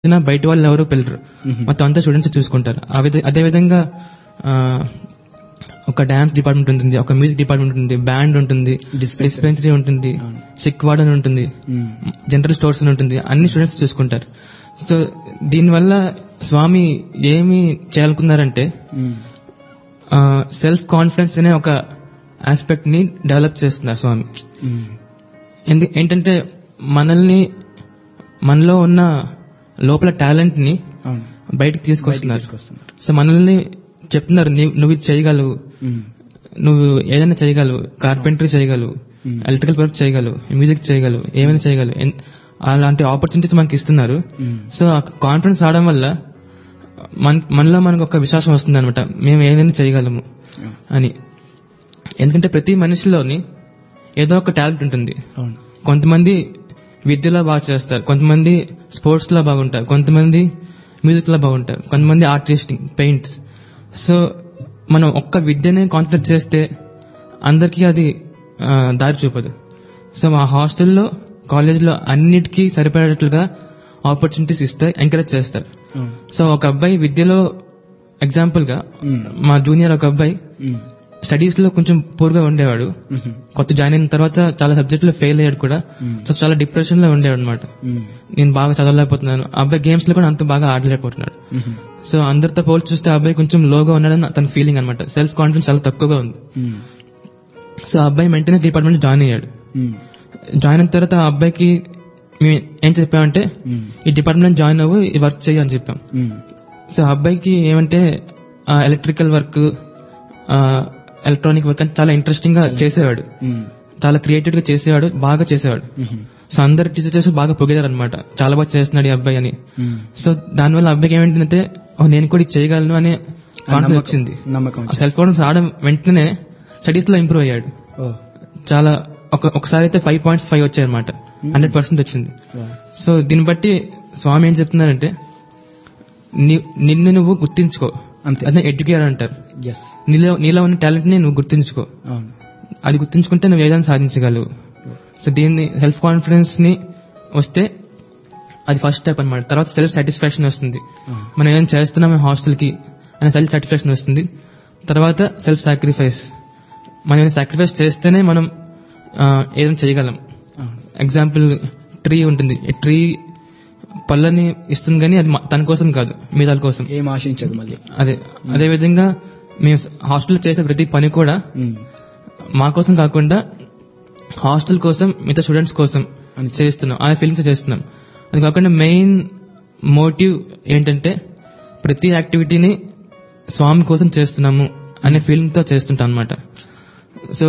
వచ్చినా బయట వాళ్ళు ఎవరు పిల్లరు మొత్తం అంతా స్టూడెంట్స్ చూసుకుంటారు ఆ విధ అదే విధంగా ఆ, ఒక డాన్స్ డిపార్ట్మెంట్ ఉంటుంది ఒక మ్యూజిక్ డిపార్ట్మెంట్ ఉంటుంది బ్యాండ్ ఉంటుంది Dispensary. డిస్పెన్సరీ ఉంటుంది అవును. సిక్ వార్డ్ అని ఉంటుంది ఉమ్. జనరల్ స్టోర్స్ అని ఉంటుంది అన్ని స్టూడెంట్స్ చూసుకుంటారు సో దీనివల్ల స్వామి ఏమి చేయాలనుకున్నారంటే ఉమ్. సెల్ఫ్ కాన్ఫిడెన్స్ అనే ఒక ఆస్పెక్ట్ ని డెవలప్ చేస్తున్నారు స్వామి ఉమ్. ఎందు ఏంటంటే మనల్ని మనలో ఉన్న లోపల టాలెంట్ ని అవును బయటకు బయటికి తీసుకొస్తున్నారు తీసుకొస్తున్నారు సో మనల్ని చెప్తున్నారు "నీవు- నువ్వు ఇది చేయగలవు ఉమ్. నువ్వు ఏదైనా చేయగలవు కార్పెంటరీ చేయగలవు ఉమ్. ఎలక్ట్రికల్ వర్క్ చేయగలవు మ్యూజిక్ చేయగలవు ఏమైనా చేయగలవు ఎన్- అలాంటి ఆపర్చునిటీస్ మనకి ఇస్తున్నారు ఉమ్. సో ఆ కాన్ఫిడెన్స్ రావడం వల్ల మన మనలో మనకు ఒక విశ్వాసం వస్తుంది అనమాట మేము ఏదైనా చేయగలము అని ఎందుకంటే ప్రతి మనిషిలోని ఏదో ఒక టాలెంట్ ఉంటుంది అవును కొంతమంది విద్యలో బాగా చేస్తారు కొంతమంది స్పోర్ట్స్ లో బాగుంటారు కొంతమంది మ్యూజిక్ లో బాగుంటారు కొంతమంది ఆర్టిస్ట్ పెయింట్స్ సో మనం ఒక్క విద్యనే కాన్సన్ట్రేట్ చేస్తే అందరికీ అది ఆ, దారి చూపదు సో మా హాస్టల్లో కాలేజ్లో అన్నిటికీ సరిపడేట్లుగా ఆపర్చునిటీస్ ఇస్తే ఎంకరేజ్ చేస్తారు అవును సో ఒక అబ్బాయి విద్యలో ఎగ్జాంపుల్ గా ఉమ్. మా జూనియర్ ఒక అబ్బాయి ఉమ్. స్టడీస్ లో కొంచెం పూర్గా ఉండేవాడు ఉమ్. కొత్త జాయిన్ అయిన తర్వాత చాలా సబ్జెక్ట్ లో ఫెయిల్ అయ్యాడు కూడా ఉమ్. సో చాలా డిప్రెషన్ లో ఉండేవాడు అనమాట ఉమ్. నేను బాగా చదవలేకపోతున్నాను ఆ అబ్బాయి గేమ్స్ లో కూడా అంత బాగా ఆడలేకపోతున్నాడు ఉమ్. సో అందరితో పోల్చి చూస్తే ఆ అబ్బాయి కొంచెం లోగా ఉన్నాడని తన ఫీలింగ్ అనమాట సెల్ఫ్ కాన్ఫిడెన్స్ చాలా తక్కువగా ఉంది ఉమ్. సో ఆ అబ్బాయి మెయింటెనెన్స్ డిపార్ట్మెంట్ జాయిన్ అయ్యాడు ఉమ్. జాయిన్ అయిన తర్వాత ఆ అబ్బాయికి మేము ఏం చెప్పామంటే ఉమ్. ఈ డిపార్ట్మెంట్ జాయిన్ అవ్వు ఈ వర్క్ చేయి అని చెప్పాం ఉమ్. సో ఆ అబ్బాయికి ఏమంటే ఎలక్ట్రికల్ వర్క్ ఎలక్ట్రానిక్ వర్క్ అని చాలా ఇంట్రెస్టింగ్ గా చేసేవాడు ఉమ్. చాలా క్రియేటివ్ గా చేసేవాడు బాగా చేసేవాడు ఉమ్. సో అందరు టీచర్స్ బాగా పొగిడారు అనమాట చాలా బాగా చేస్తున్నాడు ఈ అబ్బాయి అని ఉమ్. సో దానివల్ల అబ్బాయికి ఏమైందంటే "ఓ, నేను కూడా ఇది చేయగలను అనే ఆ కాన్ఫిడెన్స్ నమ్మకం- వచ్చింది నమ్మకం వచ్చింది. సెల్ఫ్ కాన్ఫిడెన్స్ రావడం వెంటనే స్టడీస్ లో ఇంప్రూవ్ అయ్యాడు ఓ చాలా ఒక ఒకసారి అయితే ఫైవ్ పాయింట్స్ ఫైవ్ వచ్చాయి అనమాట హండ్రెడ్ పర్సెంట్ వచ్చింది వా. సో దీన్ని బట్టి స్వామి ఏం చెప్తున్నారంటే ని- నిన్ను నువ్వు గుర్తించుకో అంతే అదే ఎడ్యుకేర్ అంటారు ఎస్ నీలో నీలో ఉన్న టాలెంట్ ని నువ్వు గుర్తించుకో అవును అది గుర్తుంచుకుంటే నువ్వు ఏదైనా సాధించగలవు సో దీన్ని సెల్ఫ్ కాన్ఫిడెన్స్ ని వస్తే అది ఫస్ట్ స్టెప్ అన్నమాట తర్వాత సెల్ఫ్ సాటిస్ఫాక్షన్ వస్తుంది అవును. మనం ఏం చేస్తున్నాం హాస్టల్ కి అనే సెల్ఫ్ సాటిస్ఫాక్షన్ వస్తుంది తర్వాత సెల్ఫ్ సాక్రిఫైస్ మనం ఏమైనా సాక్రిఫైస్ చేస్తేనే మనం ఆ, ఏదైనా చేయగలం అవును. ఎగ్జాంపుల్ ట్రీ ఉంటుంది ట్రీ పళ్ళని ఇస్తుంది కానీ అది మ- తన కోసం కాదు మీదాల కోసం ఏం ఆశించదు మళ్ళీ అదే అదే విధంగా మేము హాస్టల్ చేసే ప్రతి పని కూడా ఉమ్. మా కోసం కాకుండా హాస్టల్ కోసం మిగతా స్టూడెంట్స్ కోసం అని చేస్తున్నాం అనే ఫీలింగ్స్ చేస్తున్నాం అది కాకుండా మెయిన్ మోటివ్ ఏంటంటే ప్రతి యాక్టివిటీని స్వామి కోసం చేస్తున్నాము అనే ఫీలింగ్ తో చేస్తుంటాం అనమాట సో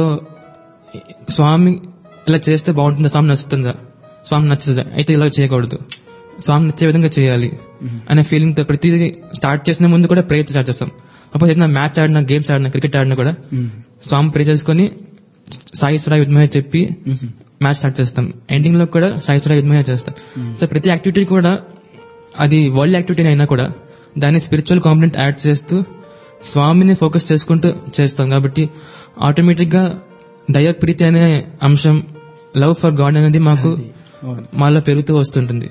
స్వామి ఇలా చేస్తే బాగుంటుందా స్వామి నచ్చుతుందా స్వామి నచ్చుతుందా అయితే ఇలా చేయకూడదు స్వామి నచ్చే విధంగా చేయాలి ఉమ్. అనే ఫీలింగ్ తో ప్రతిదీ స్టార్ట్ చేసిన ముందు కూడా ప్రేయర్ స్టార్ట్ చేస్తాం అప్పుడు ఏదైనా మ్యాచ్ ఆడినా గేమ్స్ ఆడినా క్రికెట్ ఆడినా కూడా ఉమ్. స్వామి ప్రే చేసుకొని సాయి సురా యుద్ధమే చెప్పి ఉమ్. మ్యాచ్ స్టార్ట్ చేస్తాం ఎండింగ్ లో కూడా సాయి సురా యుద్ధమే చేస్తాం Hmm. సో ప్రతి యాక్టివిటీ కూడా అది వరల్డ్ యాక్టివిటీ అయినా కూడా దాన్ని స్పిరిచువల్ కాంపనెంట్ యాడ్ చేస్తూ స్వామిని ఫోకస్ చేసుకుంటూ చేస్తాం కాబట్టి ఆటోమేటిక్ గా దయ ప్రీతి అనే అంశం లవ్ ఫర్ గాడ్ అనేది మాకు అది. అవును. మాలో పెరుగుతూ వస్తుంటుంది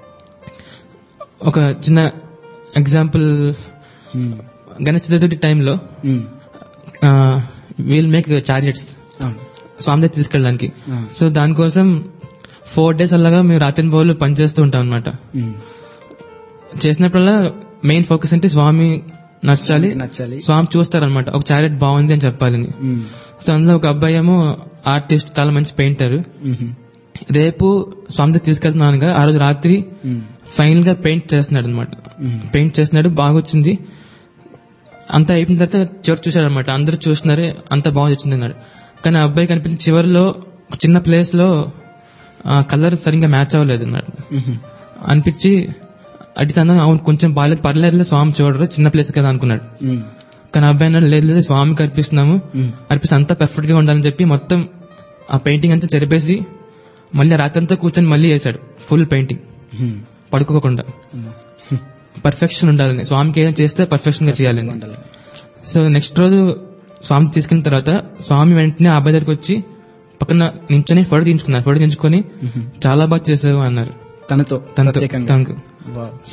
ఒక చిన్న ఎగ్జాంపుల్ ఉమ్. గణేష్ చతుర్థి టైంలో ఉమ్. వీల్ మేక్ చారియట్స్ అవును. స్వామి దగ్గర తీసుకెళ్ళడానికి ఆ. సో దానికోసం ఫోర్ డేస్ అలాగా మేము రాత్రి పౌర్లు పనిచేస్తూ ఉంటాం అనమాట ఉమ్. చేసినప్పుడల్లా మెయిన్ ఫోకస్ అంటే స్వామి నచ్చాలి నచ్చాలి స్వామి చూస్తారనమాట ఒక చారియట్ బాగుంది అని చెప్పాలని ఉమ్. సో అందులో ఒక అబ్బాయి ఏమో ఆర్టిస్ట్ చాలా మంచి పెయింటర్ ఉమ్. రేపు స్వామి దగ్గర తీసుకెళ్తున్నానుగా ఆ రోజు రాత్రి ఉమ్. ఫైనల్ గా పెయింట్ చేస్తున్నాడు అనమాట ఉమ్. పెయింట్ చేస్తున్నాడు బాగా వచ్చింది అంతా అయిపోయిన తర్వాత చివరి చూశాడు అనమాట అందరూ చూస్తున్నారు అంత బాగా వచ్చింది అన్నాడు కానీ ఆ అబ్బాయి కనిపించిన చివరిలో ఒక చిన్న ప్లేస్ లో కలర్ సరిగ్గా మ్యాచ్ అవ్వలేదు అన్నాడు ఉమ్. అనిపించి అడిగితే అవును కొంచెం బాగాలేదు పర్లేదు స్వామి చూడరు చిన్న ప్లేస్ కదా అనుకున్నాడు ఉమ్. కానీ ఆ అబ్బాయి అన్నాడు లేదు లేదు స్వామికి అర్పిస్తున్నాము ఉమ్. అర్పిస్తే అంతా పర్ఫెక్ట్ గా ఉండాలని చెప్పి మొత్తం ఆ పెయింటింగ్ అంతా చెరిపేసి మళ్ళీ రాత్రి అంతా కూర్చొని మళ్ళీ వేశాడు ఫుల్ పెయింటింగ్ ఉమ్. పడుకోకుండా ఉమ్. పర్ఫెక్షన్ ఉండాలని స్వామికి ఏదైనా చేస్తే పర్ఫెక్షన్ గా చేయాలని ఉండాలి. సో నెక్స్ట్ రోజు స్వామి తీసుకెళ్ళిన తర్వాత స్వామి వెంటనే ఆ అబ్బాయి దగ్గరికి వచ్చి పక్కన నించొని ఫోటో తీయించుకున్నారు ఫోటో తీయించుకొని ఉమ్. చాలా బాగా చేసావు అన్నారు తనతో తనతో ప్రత్యేకంగా తనకు వావ్.